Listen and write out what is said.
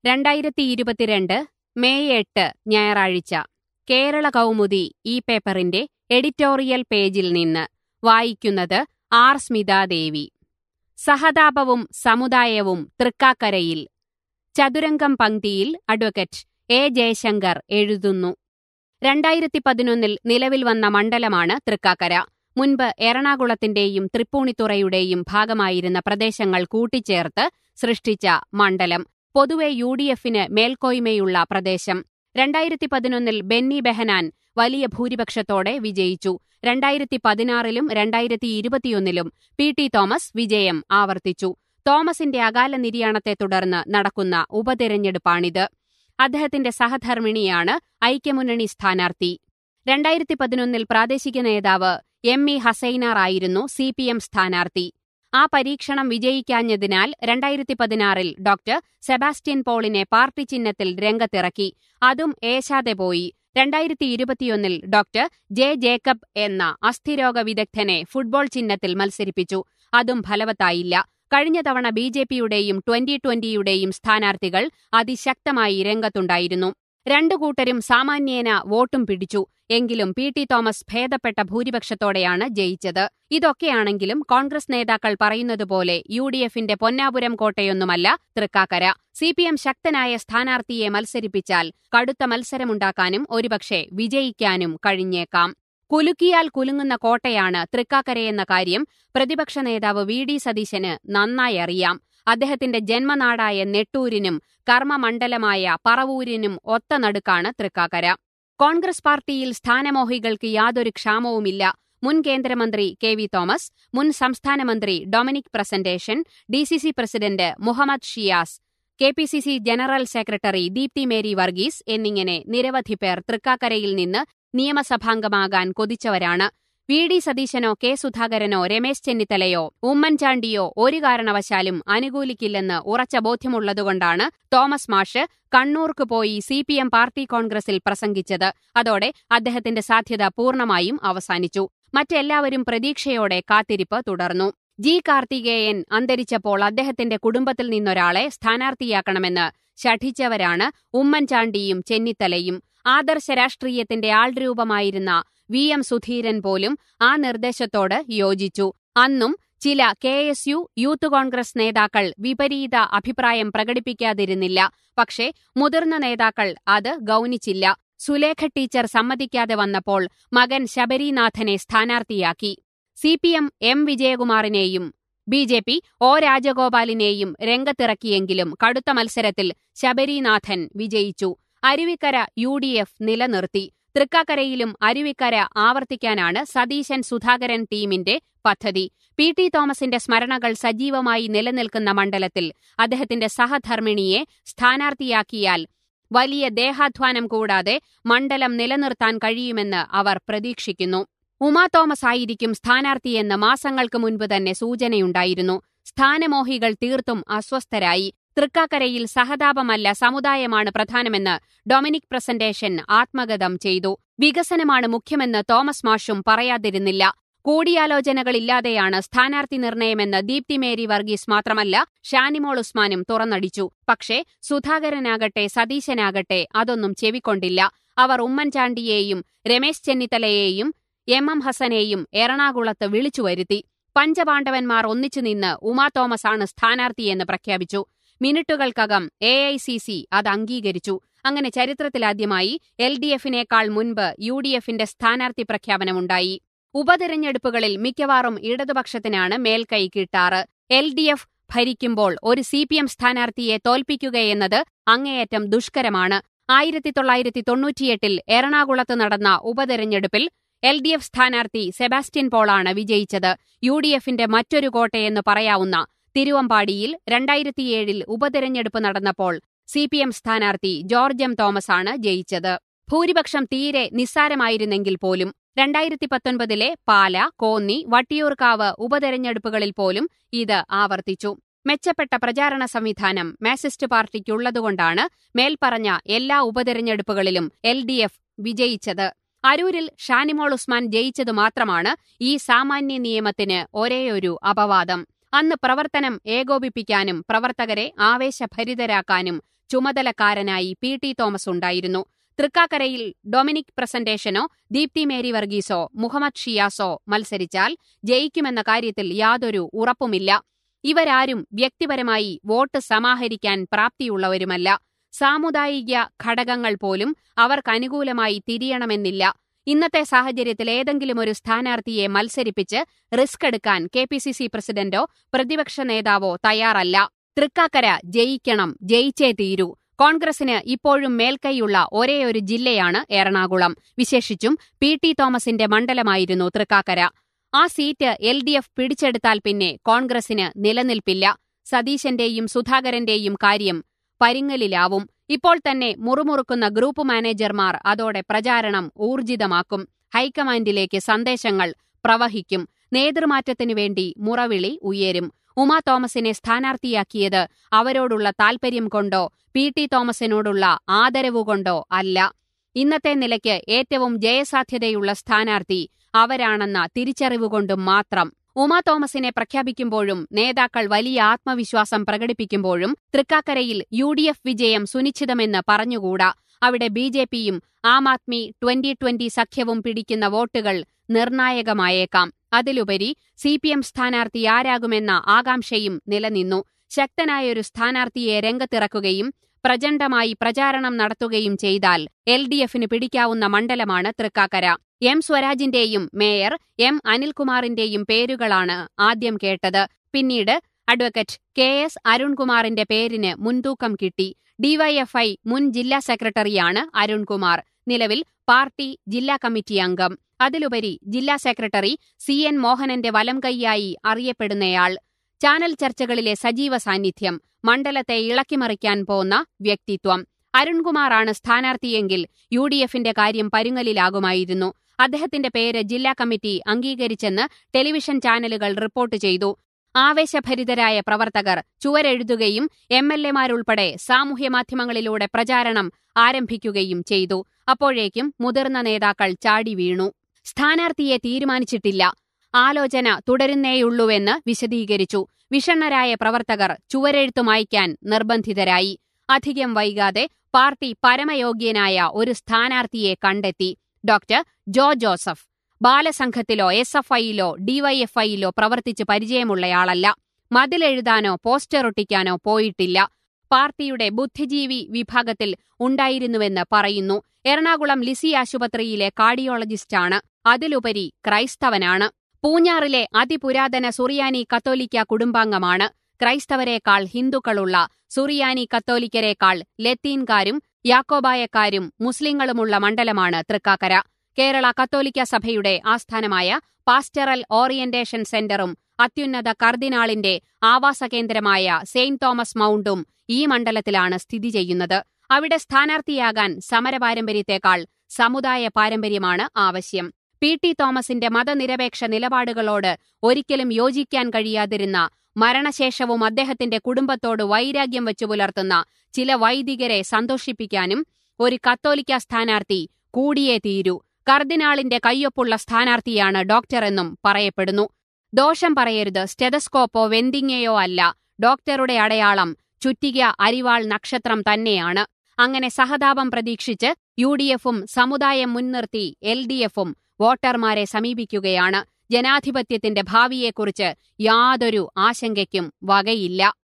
രണ്ടായിരത്തി ഇരുപത്തിരണ്ട് മെയ് എട്ട് ഞായറാഴ്ച കേരള കൗമുദി ഈ പേപ്പറിന്റെ എഡിറ്റോറിയൽ പേജിൽ നിന്ന് വായിക്കുന്നത് ആർ സ്മിതാദേവി സഹതാപവും സമുദായവും തൃക്കാക്കരയിൽ ചതുരംഗം പങ്ക്തിയിൽ അഡ്വക്കേറ്റ് എ ജയശങ്കർ എഴുതുന്നു രണ്ടായിരത്തി പതിനൊന്നിൽ നിലവിൽ വന്ന മണ്ഡലമാണ് തൃക്കാക്കര മുൻപ് എറണാകുളത്തിന്റെയും തൃപ്പൂണിത്തുറയുടെയും ഭാഗമായിരുന്ന പ്രദേശങ്ങൾ കൂട്ടിച്ചേർത്ത് സൃഷ്ടിച്ച മണ്ഡലം പൊതുവെ യു ഡി എഫിന് മേൽക്കോയ്മയുള്ള പ്രദേശം രണ്ടായിരത്തി പതിനൊന്നിൽ ബെന്നി ബെഹനാൻ വലിയ ഭൂരിപക്ഷത്തോടെ വിജയിച്ചു രണ്ടായിരത്തി പതിനാറിലും രണ്ടായിരത്തി ഇരുപത്തിയൊന്നിലും പി ടി തോമസ് വിജയം ആവർത്തിച്ചു തോമസിന്റെ അകാല നിര്യാണത്തെ തുടർന്ന് നടക്കുന്ന ഉപതെരഞ്ഞെടുപ്പാണിത് അദ്ദേഹത്തിന്റെ സഹധർമ്മിണിയാണ് ഐക്യമുന്നണി സ്ഥാനാർത്ഥി രണ്ടായിരത്തി പതിനൊന്നിൽ പ്രാദേശിക നേതാവ് എം ഇ ഹസൈനാർ ആയിരുന്നു സി പി എം സ്ഥാനാർത്ഥി ആ പരീക്ഷണം വിജയിക്കാഞ്ഞതിനാൽ രണ്ടായിരത്തി പതിനാറിൽ ഡോക്ടർ സെബാസ്റ്റ്യൻ പോളിനെ പാർട്ടി ചിഹ്നത്തിൽ രംഗത്തിറക്കി അതും ഏശാതെ പോയി രണ്ടായിരത്തി ഇരുപത്തിയൊന്നിൽ ഡോക്ടർ ജെ ജേക്കബ് എന്ന അസ്ഥിരോഗ വിദഗ്ധനെ ഫുട്ബോൾ ചിഹ്നത്തിൽ മത്സരിപ്പിച്ചു അതും ഫലവത്തായില്ല കഴിഞ്ഞ തവണ ബി ജെ പിയുടെയും ട്വന്റി ട്വന്റിയുടെയും സ്ഥാനാർത്ഥികൾ അതിശക്തമായി രംഗത്തുണ്ടായിരുന്നു രണ്ടു കൂട്ടരും സാമാന്യേന വോട്ടും പിടിച്ചു എങ്കിലും പി ടി തോമസ് ഭേദപ്പെട്ട ഭൂരിപക്ഷത്തോടെയാണ് ജയിച്ചത് ഇതൊക്കെയാണെങ്കിലും കോൺഗ്രസ് നേതാക്കൾ പറയുന്നതുപോലെ യു ഡി എഫിന്റെ പൊന്നാപുരം കോട്ടയൊന്നുമല്ല തൃക്കാക്കര സി പി എം ശക്തനായ സ്ഥാനാർത്ഥിയെ മത്സരിപ്പിച്ചാൽ കടുത്ത മത്സരമുണ്ടാക്കാനും ഒരുപക്ഷെ വിജയിക്കാനും കഴിഞ്ഞേക്കാം കുലുക്കിയാൽ കുലുങ്ങുന്ന കോട്ടയാണ് തൃക്കാക്കരയെന്ന കാര്യം പ്രതിപക്ഷ നേതാവ് വി ഡി സതീശന് നന്നായി അറിയാം അദ്ദേഹത്തിന്റെ ജന്മനാടായ നെട്ടൂരിനും കർമ്മമണ്ഡലമായ പറവൂരിനും ഒത്ത നടുക്കാണ് തൃക്കാക്കര കോൺഗ്രസ് പാർട്ടിയിൽ സ്ഥാനമോഹികൾക്ക് യാതൊരു ക്ഷാമവുമില്ല മുൻ കേന്ദ്രമന്ത്രി കെ വി തോമസ് മുൻ സംസ്ഥാന മന്ത്രി Dominic Presentation D C C president Muhammad Shiyas K P C C general secretary Deepthi Mary Varghese എന്നിങ്ങനെ നിരവധി പേർ തൃക്കാക്കരയിൽ നിന്ന് നിയമസഭാംഗമാകാൻ കൊതിച്ചവരാണ് വി ഡി സതീശനോ കെ സുധാകരനോ രമേശ് ചെന്നിത്തലയോ ഉമ്മൻചാണ്ടിയോ ഒരു കാരണവശാലും അനുകൂലിക്കില്ലെന്ന് ഉറച്ച ബോധ്യമുള്ളതുകൊണ്ടാണ് തോമസ് മാഷ് കണ്ണൂർക്ക് പോയി സി പി എം പാർട്ടി കോൺഗ്രസിൽ പ്രസംഗിച്ചത് അതോടെ അദ്ദേഹത്തിന്റെ സാധ്യത പൂർണ്ണമായും അവസാനിച്ചു മറ്റെല്ലാവരും പ്രതീക്ഷയോടെ കാത്തിരിപ്പ് തുടർന്നു ജി കാർത്തികേയൻ അന്തരിച്ചപ്പോൾ അദ്ദേഹത്തിന്റെ കുടുംബത്തിൽ നിന്നൊരാളെ സ്ഥാനാർത്ഥിയാക്കണമെന്ന് ശഠിച്ചവരാണ് ഉമ്മൻചാണ്ടിയും ചെന്നിത്തലയും ആദർശ രാഷ്ട്രീയത്തിന്റെ ആൾരൂപമായിരുന്ന വി എം സുധീരൻ പോലും ആ നിർദ്ദേശത്തോട് യോജിച്ചു അന്നും ചില K S U youth Congress നേതാക്കൾ വിപരീത അഭിപ്രായം പ്രകടിപ്പിക്കാതിരുന്നില്ല പക്ഷേ മുതിർന്ന നേതാക്കൾ അത് ഗൗനിച്ചില്ല സുലേഖ ടീച്ചർ സമ്മതിക്കാതെ വന്നപ്പോൾ മകൻ ശബരിനാഥനെ സ്ഥാനാർത്ഥിയാക്കി സി പി എം എം വിജയകുമാറിനെയും ബി ജെ പി ഒ രാജഗോപാലിനെയും രംഗത്തിറക്കിയെങ്കിലും കടുത്ത മത്സരത്തിൽ ശബരിനാഥൻ വിജയിച്ചു അരുവിക്കര യു ഡി എഫ് നിലനിർത്തി തൃക്കാക്കരയിലും അരുവിക്കര ആവർത്തിക്കാനാണ് സതീശൻ സുധാകരൻ ടീമിന്റെ പദ്ധതി പി ടി തോമസിന്റെ സ്മരണകൾ സജീവമായി നിലനിൽക്കുന്ന മണ്ഡലത്തിൽ അദ്ദേഹത്തിന്റെ സഹധർമ്മിണിയെ സ്ഥാനാർത്ഥിയാക്കിയാൽ വലിയ ദേഹാധ്വാനം കൂടാതെ മണ്ഡലം നിലനിർത്താൻ കഴിയുമെന്ന് അവർ പ്രതീക്ഷിക്കുന്നു ഉമാ തോമസ് ആയിരിക്കും സ്ഥാനാർത്ഥിയെന്ന് മാസങ്ങൾക്ക് മുൻപ് തന്നെ സൂചനയുണ്ടായിരുന്നു സ്ഥാനമോഹികൾ തീർത്തും അസ്വസ്ഥരായി തൃക്കാക്കരയിൽ സഹതാപമല്ല സമുദായമാണ് പ്രധാനമെന്ന് ഡൊമിനിക് പ്രസന്റേഷൻ ആത്മഗതം ചെയ്തു വികസനമാണ് മുഖ്യമെന്ന് തോമസ് മാഷും പറയാതിരുന്നില്ല കൂടിയാലോചനകളില്ലാതെയാണ് സ്ഥാനാർത്ഥി നിർണയമെന്ന് ദീപ്തി മേരി വർഗീസ് മാത്രമല്ല ഷാനിമോൾ ഉസ്മാനും തുറന്നടിച്ചു പക്ഷേ സുധാകരനാകട്ടെ സതീശനാകട്ടെ അതൊന്നും ചെവിക്കൊണ്ടില്ല അവർ ഉമ്മൻചാണ്ടിയെയും രമേശ് ചെന്നിത്തലയെയും എം എം ഹസനെയും എറണാകുളത്ത് വിളിച്ചുവരുത്തി പഞ്ചപാണ്ഡവന്മാർ ഒന്നിച്ചുനിന്ന് ഉമാ തോമസ് ആണ് സ്ഥാനാർത്ഥിയെന്ന് പ്രഖ്യാപിച്ചു മിനിറ്റുകൾക്കകം എ ഐ സി സി അത് അംഗീകരിച്ചു അങ്ങനെ ചരിത്രത്തിലാദ്യമായി എൽ ഡി എഫിനേക്കാൾ മുൻപ് യു ഡി എഫിന്റെ സ്ഥാനാർത്ഥി പ്രഖ്യാപനമുണ്ടായി ഉപതെരഞ്ഞെടുപ്പുകളിൽ മിക്കവാറും ഇടതുപക്ഷത്തിനാണ് മേൽക്കൈ കിട്ടാറ് എൽ ഡി എഫ് ഭരിക്കുമ്പോൾ ഒരു സി പി എം സ്ഥാനാർത്ഥിയെ തോൽപ്പിക്കുകയെന്നത് അങ്ങേയറ്റം ദുഷ്കരമാണ് ആയിരത്തി തൊള്ളായിരത്തി തൊണ്ണൂറ്റിയെട്ടിൽ എറണാകുളത്ത് നടന്ന ഉപതെരഞ്ഞെടുപ്പിൽ എൽ ഡി എഫ് സ്ഥാനാർത്ഥി സെബാസ്റ്റ്യൻ പോളാണ് വിജയിച്ചത് യു ഡി എഫിന്റെ മറ്റൊരു കോട്ടയെന്ന് പറയാവുന്ന തിരുവമ്പാടിയിൽ രണ്ടായിരത്തിയേഴിൽ ഉപതെരഞ്ഞെടുപ്പ് നടന്നപ്പോൾ സി പി എം സ്ഥാനാർത്ഥി ജോർജ് എം തോമസാണ് ജയിച്ചത് ഭൂരിപക്ഷം തീരെ നിസ്സാരമായിരുന്നെങ്കിൽ പോലും രണ്ടായിരത്തി പത്തൊൻപതിലെ പാല കോന്നി വട്ടിയൂർക്കാവ് ഉപതെരഞ്ഞെടുപ്പുകളിൽ പോലും ഇത് ആവർത്തിച്ചു മെച്ചപ്പെട്ട പ്രചാരണ സംവിധാനം മാസിസ്റ്റ് പാർട്ടിക്കുള്ളതുകൊണ്ടാണ് മേൽപ്പറഞ്ഞ എല്ലാ ഉപതെരഞ്ഞെടുപ്പുകളിലും എൽ ഡി എഫ് വിജയിച്ചത് അരൂരിൽ ഷാനിമോൾ ഉസ്മാൻ ജയിച്ചതു മാത്രമാണ് ഈ സാമാന്യ നിയമത്തിന് ഒരേയൊരു അപവാദം അന്ന് പ്രവർത്തനം ഏകോപിപ്പിക്കാനും പ്രവർത്തകരെ ആവേശഭരിതരാക്കാനും ചുമതലക്കാരനായി പി ടി തോമസ് ഉണ്ടായിരുന്നു തൃക്കാക്കരയിൽ ഡൊമിനിക് പ്രസന്റേഷനോ ദീപ്തി മേരി വർഗീസോ മുഹമ്മദ് ഷിയാസോ മത്സരിച്ചാൽ ജയിക്കുമെന്ന കാര്യത്തിൽ യാതൊരു ഉറപ്പുമില്ല ഇവരാരും വ്യക്തിപരമായി വോട്ട് സമാഹരിക്കാൻ പ്രാപ്തിയുള്ളവരുമല്ല സാമുദായിക ഘടകങ്ങൾ പോലും അവർക്കനുകൂലമായി തിരിയണമെന്നില്ല ഇന്നത്തെ സാഹചര്യത്തിൽ ഏതെങ്കിലും ഒരു സ്ഥാനാർത്ഥിയെ മത്സരിപ്പിച്ച് റിസ്ക് എടുക്കാൻ കെ പി സി സി പ്രസിഡന്റോ പ്രതിപക്ഷ നേതാവോ തയ്യാറല്ല തൃക്കാക്കര ജയിക്കണം ജയിച്ചേ തീരൂ കോൺഗ്രസിന് ഇപ്പോഴും മേൽക്കൈയുള്ള ഒരേയൊരു ജില്ലയാണ് എറണാകുളം വിശേഷിച്ചും പി ടി തോമസിന്റെ മണ്ഡലമായിരുന്നു തൃക്കാക്കര ആ സീറ്റ് എൽ ഡി എഫ് പിടിച്ചെടുത്താൽ പിന്നെ കോൺഗ്രസിന് നിലനിൽപ്പില്ല സതീശന്റെയും സുധാകരന്റെയും കാര്യം പരിങ്ങലിലാവും ഇപ്പോൾ തന്നെ മുറുമുറുക്കുന്ന ഗ്രൂപ്പ് മാനേജർമാർ അതോടെ പ്രചാരണം ഊർജിതമാക്കും ഹൈക്കമാൻഡിലേക്ക് സന്ദേശങ്ങൾ പ്രവഹിക്കും നേതൃമാറ്റത്തിനു വേണ്ടി മുറവിളി ഉയരും ഉമാ തോമസിനെ സ്ഥാനാർത്ഥിയാക്കിയത് അവരോടുള്ള താൽപര്യം കൊണ്ടോ പി ടി തോമസിനോടുള്ള ആദരവുകൊണ്ടോ അല്ല ഇന്നത്തെ നിലയ്ക്ക് ഏറ്റവും ജയസാധ്യതയുള്ള സ്ഥാനാർത്ഥി അവരാണെന്ന തിരിച്ചറിവുകൊണ്ടും മാത്രം ഉമാ തോമസിനെ പ്രഖ്യാപിക്കുമ്പോഴും നേതാക്കൾ വലിയ ആത്മവിശ്വാസം പ്രകടിപ്പിക്കുമ്പോഴും തൃക്കാക്കരയിൽ യു ഡി എഫ് വിജയം സുനിശ്ചിതമെന്ന് പറഞ്ഞുകൂടാ അവിടെ ബി ജെ പിയും ആം ആദ്മി ട്വന്റി ട്വന്റി സഖ്യവും പിടിക്കുന്ന വോട്ടുകൾ നിർണായകമായേക്കാം അതിലുപരി സി പി എം സ്ഥാനാർത്ഥി ആരാകുമെന്ന ആകാംക്ഷയും നിലനിന്നു ശക്തനായൊരു സ്ഥാനാർത്ഥിയെ രംഗത്തിറക്കുകയും പ്രചണ്ഡമായി പ്രചാരണം നടത്തുകയും ചെയ്താൽ എൽ ഡി എഫിന് പിടിക്കാവുന്ന മണ്ഡലമാണ് തൃക്കാക്കര എം സ്വരാജിന്റെയും മേയർ എം അനിൽകുമാറിന്റെയും പേരുകളാണ് ആദ്യം കേട്ടത് പിന്നീട് അഡ്വക്കേറ്റ് കെ എസ് അരുൺകുമാറിന്റെ പേരിന് മുൻതൂക്കം കിട്ടി ഡിവൈഎഫ്ഐ മുൻ ജില്ലാ സെക്രട്ടറിയാണ് അരുൺകുമാർ നിലവിൽ പാർട്ടി ജില്ലാ കമ്മിറ്റി അംഗം അതിലുപരി ജില്ലാ സെക്രട്ടറി സി എൻ മോഹനന്റെ വലംകൈയായി അറിയപ്പെടുന്നയാൾ ചാനൽ ചർച്ചകളിലെ സജീവ സാന്നിധ്യം മണ്ഡലത്തെ ഇളക്കിമറിക്കാൻ പോന്ന വ്യക്തിത്വം അരുൺകുമാറാണ് സ്ഥാനാർത്ഥിയെങ്കിൽ യു ഡി എഫിന്റെ കാര്യം പരുങ്ങലിലാകുമായിരുന്നു അദ്ദേഹത്തിന്റെ പേര് ജില്ലാ കമ്മിറ്റി അംഗീകരിച്ചെന്ന് ടെലിവിഷൻ ചാനലുകൾ റിപ്പോർട്ട് ചെയ്തു ആവേശഭരിതരായ പ്രവർത്തകർ ചുവരെഴുതുകയും എം എൽ എമാരുൾപ്പെടെ സാമൂഹ്യമാധ്യമങ്ങളിലൂടെ പ്രചാരണം ആരംഭിക്കുകയും ചെയ്തു അപ്പോഴേക്കും മുതിർന്ന നേതാക്കൾ ചാടി വീണു സ്ഥാനാർത്ഥിയെ തീരുമാനിച്ചിട്ടില്ല ആലോചന തുടരുന്നേയുള്ളൂവെന്ന് വിശദീകരിച്ചു വിഷണ്ണരായ പ്രവർത്തകർ ചുവരെഴുത്തു മായ്ക്കാൻ നിർബന്ധിതരായി അധികം വൈകാതെ പാർട്ടി പരമയോഗ്യനായ ഒരു സ്ഥാനാർത്ഥിയെ കണ്ടെത്തി ഡോക്ടർ ജോ ജോസഫ് ബാലസംഘത്തിലോ എസ് എഫ് ഐയിലോ ഡിവൈഎഫ്ഐയിലോ പ്രവർത്തിച്ച് പരിചയമുള്ളയാളല്ല മതിലെഴുതാനോ പോസ്റ്റർ ഒട്ടിക്കാനോ പോയിട്ടില്ല പാർട്ടിയുടെ ബുദ്ധിജീവി വിഭാഗത്തിൽ ഉണ്ടായിരുന്നുവെന്ന് പറയുന്നു എറണാകുളം ലിസി ആശുപത്രിയിലെ കാർഡിയോളജിസ്റ്റാണ് അതിലുപരി ക്രൈസ്തവനാണ് പൂഞ്ഞാറിലെ അതിപുരാതന സുറിയാനി കത്തോലിക്ക കുടുംബാംഗമാണ് ക്രൈസ്തവരെക്കാൾ ഹിന്ദുക്കളുള്ള സുറിയാനി കത്തോലിക്കരെക്കാൾ ലത്തീൻകാരും യാക്കോബായക്കാരും മുസ്ലിങ്ങളുമുള്ള മണ്ഡലമാണ് തൃക്കാക്കര കേരള കത്തോലിക്ക സഭയുടെ ആസ്ഥാനമായ പാസ്റ്ററൽ ഓറിയന്റേഷൻ സെന്ററും അത്യുന്നത കർദിനാളിന്റെ ആവാസകേന്ദ്രമായ സെയിന്റ് തോമസ് മൗണ്ടും ഈ മണ്ഡലത്തിലാണ് സ്ഥിതി ചെയ്യുന്നത് അവിടെ സ്ഥാനാർത്ഥിയാകാൻ സമരപാരമ്പര്യത്തെക്കാൾ സമുദായ പാരമ്പര്യമാണ് ആവശ്യം പി ടി തോമസിന്റെ മതനിരപേക്ഷ നിലപാടുകളോട് ഒരിക്കലും യോജിക്കാൻ കഴിയാതിരുന്ന മരണശേഷവും അദ്ദേഹത്തിന്റെ കുടുംബത്തോട് വൈരാഗ്യം വെച്ചു പുലർത്തുന്ന ചില വൈദികരെ സന്തോഷിപ്പിക്കാനും ഒരു കത്തോലിക്ക സ്ഥാനാർത്ഥി കൂടിയേ തീരൂ കർദിനാളിന്റെ കയ്യൊപ്പുള്ള സ്ഥാനാർത്ഥിയാണ് ഡോക്ടറെന്നും പറയപ്പെടുന്നു ദോഷം പറയരുത് സ്റ്റെതസ്കോപ്പോ വെന്തിങ്ങയോ അല്ല ഡോക്ടറുടെ അടയാളം ചുറ്റിക അരിവാൾ നക്ഷത്രം തന്നെയാണ് അങ്ങനെ സഹതാപം പ്രതീക്ഷിച്ച് യു ഡി എഫും സമുദായം മുൻനിർത്തി എൽ ഡി എഫും വോട്ടർമാരെ സമീപിക്കുകയാണ് ജനാധിപത്യത്തിന്റെ ഭാവിയെക്കുറിച്ച് യാതൊരു ആശങ്കയ്ക്കും വകയില്ല